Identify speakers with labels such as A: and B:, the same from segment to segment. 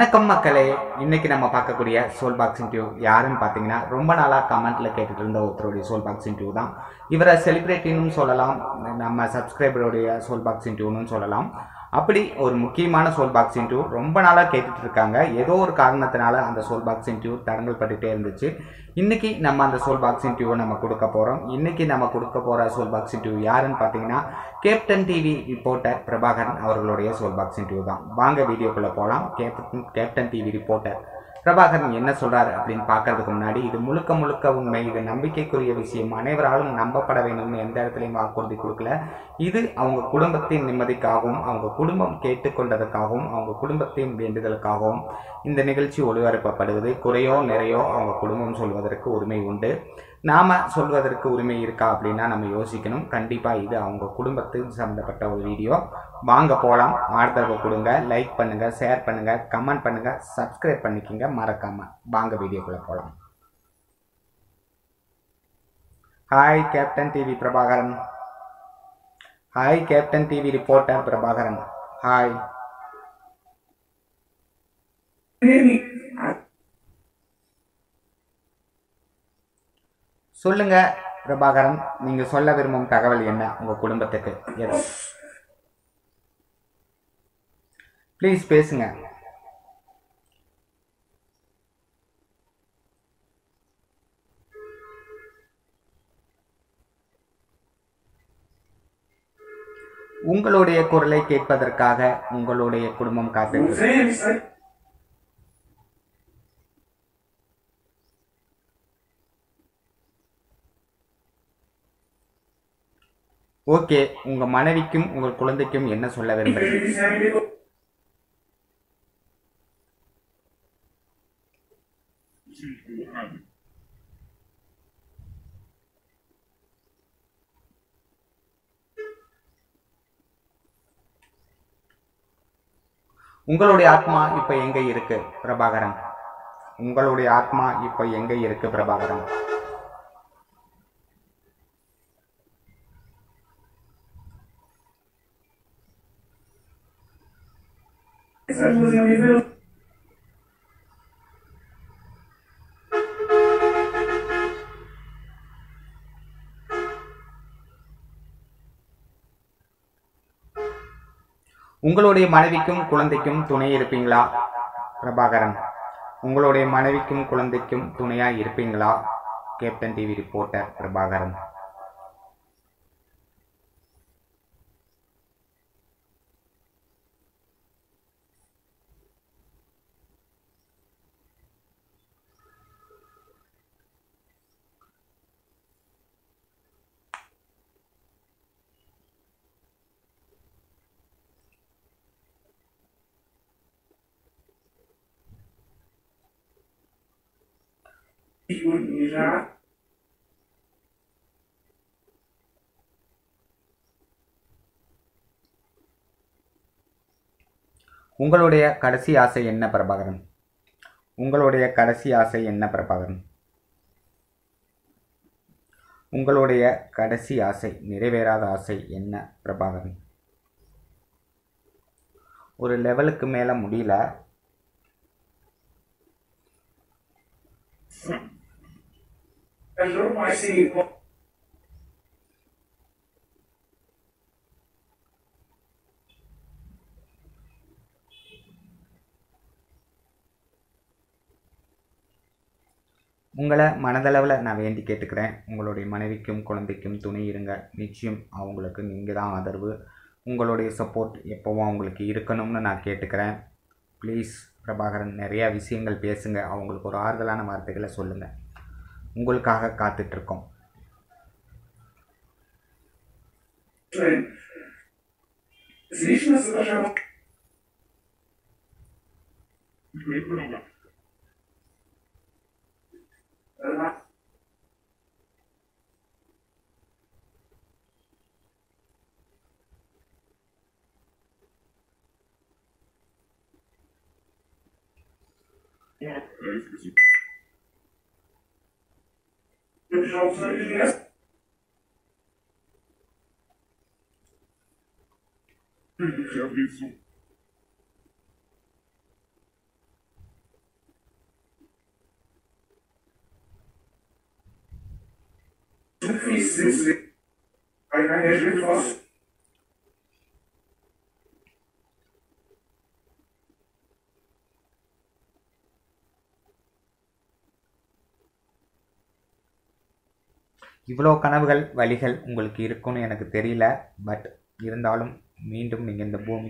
A: வணக்கம் மக்களே இன்னைக்கு நம்ம பார்க்கக்கூடிய சோல் பாக்ஸ் இன்டர்வியூ யாருன்னு பார்த்தீங்கன்னா ரொம்ப நாளாக கமெண்ட்ல கேட்டுட்டு இருந்த ஒருத்தருடைய சோல் பாக்ஸ் இன்டர்வியூ தான் இவரை செலிப்ரிட்டின்னு சொல்லலாம் நம்ம சப்ஸ்கிரைபருடைய சோல் பாக்ஸ் இன்டர்வியூன்னு சொல்லலாம் அப்படி ஒரு முக்கியமான சோல் பாக்ஸ் இன்டர்வியூ ரொம்ப நாளாக கேட்டுட்டு இருக்காங்க ஏதோ ஒரு காரணத்தினால அந்த சோல் பாக்ஸ் இன்டர்வியூ தடங்கல் பட்டுட்டே இருந்துச்சு இன்னைக்கு நம்ம அந்த சோல் பாக்ஸ் இன்டர்வியூ நம்ம கொடுக்க போகிறோம் இன்னைக்கு நம்ம கொடுக்க போகிற சோல் பாக்ஸ் இன்டர்வியூ யாருன்னு பார்த்தீங்கன்னா கேப்டன் டிவி ரிப்போர்ட்டர் பிரபாகரன் அவர்களுடைய சோல் பாக்ஸ் இன்டர்வியூ தான் வாங்க வீடியோக்குள்ளே போகலாம் captain captain TV reporter Prabhakaran என்ன சொல்றாரு அப்படின்னு பார்க்கறதுக்கு முன்னாடி இது முழுக்க முழுக்க உண்மை இது நம்பிக்கைக்குரிய விஷயம் அனைவராலும் நம்பப்பட வேணும்னு எந்த இடத்துலையும் வாக்குறுதி கொடுக்கல இது அவங்க குடும்பத்தின் நிம்மதிக்காகவும் அவங்க குடும்பம் கேட்டுக்கொண்டதுக்காகவும் அவங்க குடும்பத்தின் வேண்டுதலுக்காகவும் இந்த நிகழ்ச்சி ஒளிபரப்பப்படுவது குறையோ நிறையோ அவங்க குடும்பம் சொல்வதற்கு உரிமை உண்டு நாம சொல்வதற்கு உரிமை இருக்கா அப்படின்னா நம்ம யோசிக்கணும் கண்டிப்பா இது அவங்க குடும்பத்துக்கு சம்மந்தப்பட்ட ஒரு வீடியோ வாங்க போகலாம் ஆதரவு கொடுங்க லைக் பண்ணுங்க ஷேர் பண்ணுங்க கமெண்ட் பண்ணுங்க சப்ஸ்கிரைப் பண்ணிக்கோங்க மறக்காம வாங்க வீடியோக்குள்ள போகலாம் hi captain TV Prabhakaran hi captain TV reporter Prabhakaran hi சொல்லுங்க பிரபாகரன் நீங்க சொல்ல விரும்பும் தகவல் என்ன உங்க குடும்பத்துக்கு எஸ் ப்ளீஸ் பேசுங்க உங்களுடைய குரலை கேட்பதற்காக உங்களுடைய குடும்பம் காத்திருக்கு ஓகே உங்க மனைவிக்கும் உங்கள் குழந்தைக்கும் என்ன சொல்ல விரும்புறீங்க உங்களுடைய ஆத்மா இப்ப எங்க இருக்கு பிரபாகரன் உங்களுடைய ஆத்மா இப்ப எங்க இருக்கு பிரபாகரன் உங்களுடைய மனைவிக்கும் குழந்தைக்கும் துணை இருப்பீங்களா பிரபாகரன் உங்களுடைய மனைவிக்கும் குழந்தைக்கும் துணையா இருப்பீங்களா கேப்டன் டிவி ரிப்போர்ட்டர் பிரபாகரன் உங்களுடைய கடைசி ஆசை என்ன பிரபாகரன் உங்களுடைய கடைசி ஆசை என்ன பிரபாகரன் உங்களுடைய கடைசி ஆசை நிறைவேறாத ஆசை என்ன பிரபாகரன் ஒரு லெவலுக்கு மேல முடியல உங்களை மனதளவில் நான் வேண்டி கேட்டுக்கிறேன் உங்களுடைய மனைவிக்கும் குழந்தைக்கும் துணை இருங்க நிச்சயம் அவங்களுக்கு நீங்கள் தான் ஆதரவு உங்களுடைய சப்போர்ட் எப்போவும் அவங்களுக்கு இருக்கணும்னு நான் கேட்டுக்கிறேன் ப்ளீஸ் பிரபாகரன் நிறையா விஷயங்கள் பேசுங்க அவங்களுக்கு ஒரு ஆறுதலான வார்த்தைகளை சொல்லுங்கள் உங்களுக்காக காத்துட்ருக்கோம்
B: Filho de aviso.
A: இவ்வளோ கனவுகள் வழிகள் உங்களுக்கு இருக்கும்னு எனக்கு தெரியல பட் இருந்தாலும் மீண்டும் நீங்கள் இந்த பூமி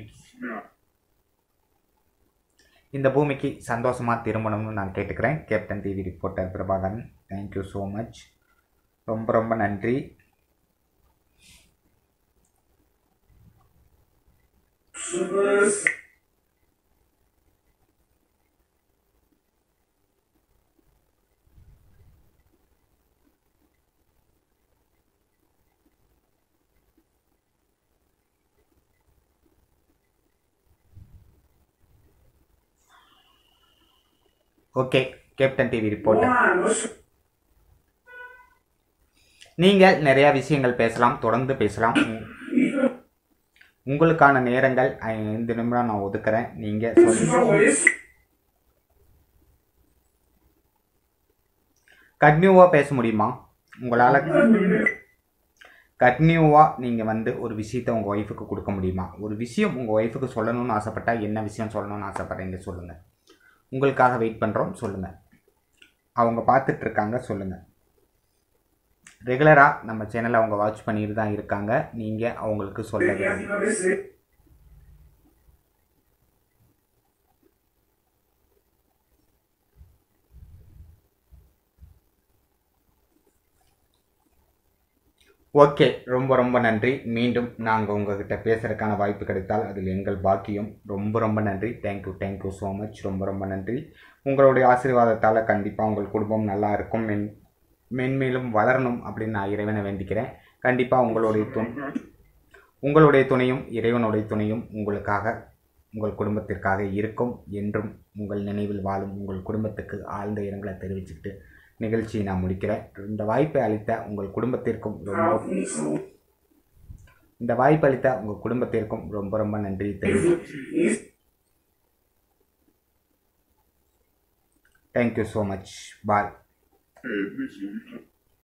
A: இந்த பூமிக்கு சந்தோஷமாக திரும்பணும்னு நான் கேட்டுக்கிறேன் captain TV reporter Prabhakaran thank you so much ரொம்ப ரொம்ப நன்றி ஓகே கேப்டன் டிவி ரிப்போர்ட்டர் நீங்கள் நிறைய விஷயங்கள் பேசலாம் தொடர்ந்து பேசலாம் உ- உங்களுக்கான நேரங்கள் ஐந்து நிமிடம் நான் ஒதுக்குறேன் நீங்கள் கன்டினியூவாக பேச முடியுமா உங்களால் கன்டினியூவாக நீங்கள் வந்து ஒரு விஷயத்தை உங்கள் ஒய்ஃபுக்கு கொடுக்க முடியுமா ஒரு விஷயம் உங்கள் ஒய்ஃபுக்கு சொல்லணும்னு ஆசைப்பட்டா என்ன விஷயம் சொல்லணும்னு ஆசைப்பட்றீங்க சொல்லுங்கள் உங்களுக்காக வெயிட் பண்ணுறோம் சொல்லுங்கள் அவங்க பார்த்துட்டு இருக்காங்க சொல்லுங்கள் ரெகுலராக நம்ம சேனலை அவங்க வாட்ச் பண்ணிட்டு தான் இருக்காங்க நீங்கள் அவங்களுக்கு சொல்ல வேண்டும் ஓகே ரொம்ப ரொம்ப நன்றி மீண்டும் நாங்கள் உங்ககிட்ட பேசுகிறதுக்கான வாய்ப்பு கிடைத்தால் அதில் எங்கள் பாக்கியம் ரொம்ப ரொம்ப நன்றி தேங்க்யூ தேங்க்யூ ஸோ மச் ரொம்ப ரொம்ப நன்றி உங்களுடைய ஆசீர்வாதத்தால் கண்டிப்பாக உங்கள் குடும்பம் நல்லா இருக்கும் மென் மென்மேலும் வளரணும் அப்படின்னு நான் இறைவனை வேண்டிக்கிறேன் கண்டிப்பாக உங்களுடைய துணை உங்களுடைய துணையும் இறைவனுடைய துணையும் உங்களுக்காக உங்கள் குடும்பத்திற்காக இருக்கும் என்றும் உங்கள் நினைவில் வாழும் உங்கள் குடும்பத்துக்கு ஆழ்ந்த இரங்கலை தெரிவிச்சுக்கிட்டு நிகழ்ச்சியை நான் முடிக்கிறேன் இந்த வாய்ப்பை அளித்த உங்கள் குடும்பத்திற்கும் ரொம்ப இந்த வாய்ப்பு அளித்த உங்கள் குடும்பத்திற்கும் ரொம்ப ரொம்ப நன்றி தெரிவி தேங்க்யூ ஸோ மச் பாய்